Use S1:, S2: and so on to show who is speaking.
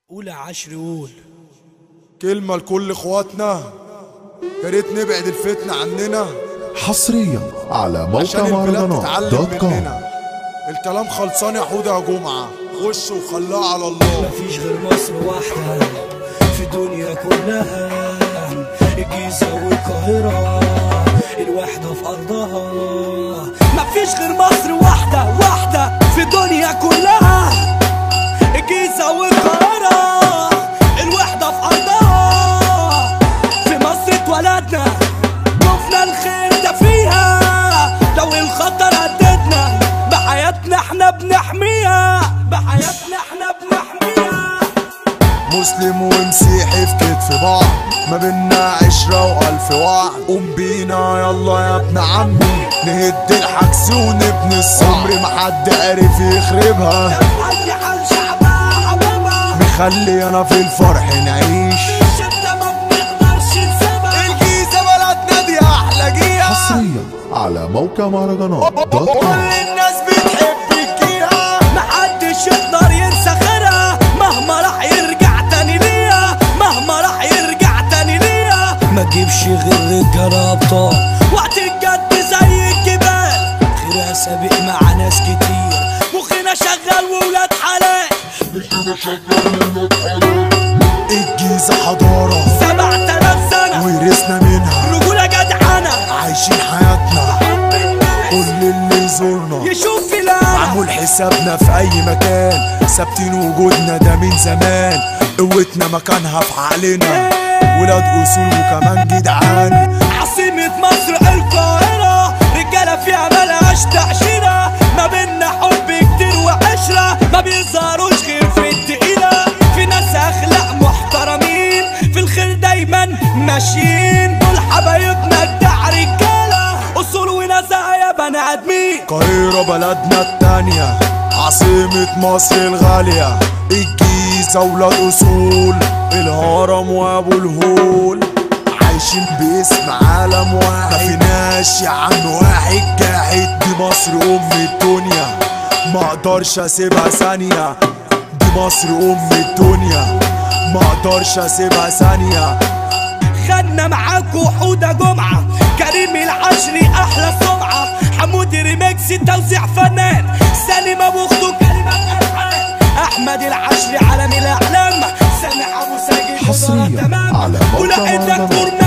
S1: قول عشر قول
S2: كلمة لكل اخواتنا يا ريت نبعد الفتنة عننا
S3: حصريا على
S2: عشان
S3: موقع
S2: البلاد
S3: مهرجانات
S2: تتعلم
S3: دوت كوم
S2: مننا الكلام خلصان يا حودة يا جمعة خش وخلاه على الله
S1: مفيش غير مصر واحدة في الدنيا كلها الجيزة والقاهرة الوحدة في أرضها مفيش غير مصر واحدة واحدة في الدنيا كلها الجيزة والقاهرة الوحدة في أرضها في مصر اتولدنا شفنا الخير ده فيها لو الخطر هددنا بحياتنا احنا بنحميها بحياتنا احنا بنحميها
S2: مسلم ومسيحي في كتف بعض ما بينا عشرة وألف وعد قوم بينا يلا يا ابن عمي نهد الحجز ونبني الصعب عمري ما حد عرف يخربها
S1: أي حال شعبها حبابها
S2: مخلي أنا في الفرح نعيش
S1: شدة ما بنقدرش نسيبها
S2: الجيزة بلدنا دي أحلى جيها
S3: حصريا على موقع مهرجانات دوت
S2: كل
S3: كوم
S2: الناس بتحب الجيها
S1: محدش يقدر ينسى خيرها مهما راح يرجع تاني ليها مهما راح يرجع تاني ليها ما تجيبش غير رجالة ابطال وقت الجد زي الجبال خيرها سابق مع ناس كتير مخنا شغال وولاد حلال
S2: الجيزة حضارة
S1: سبع تلاف سنة
S2: ورثنا منها
S1: رجولة جدعانة
S2: عايشين حياتنا كل اللي يزورنا
S1: يشوف فلان
S2: معمول حسابنا في اي مكان ثابتين وجودنا ده من زمان قوتنا مكانها في عقلنا ولاد اصول وكمان جدعان
S1: عاصمة مصر القاهرة رجالة فيها ملهاش تأشيرة ما بينا حب كتير وعشرة ما بيظهروش غير في التقيلة في ناس أخلاق محترمين في الخير دايما ماشيين دول حبايبنا جدع رجالة أصول ونزاهة يا بني آدمين
S2: القاهرة بلدنا التانية عاصمة مصر الغالية الجيزة ولاد أصول الهرم وأبو الهول عايشين باسم عالم واحد ما فيناش يا عم واحد جاحد دي مصر أم الدنيا ما اقدرش اسيبها ثانية دي مصر أم الدنيا ما اقدرش اسيبها ثانية
S1: خدنا معاكوا حودة جمعة كريم العشري أحلى سمعة حمود ريميكس توزيع فنان سالم أبو أخته كلمات ألحان أحمد العشري عالم الأعلام سامح أبو ساجد
S3: حصرياً
S1: تمام
S3: على موقع
S1: ولقيتك
S3: مهرجانات
S1: نور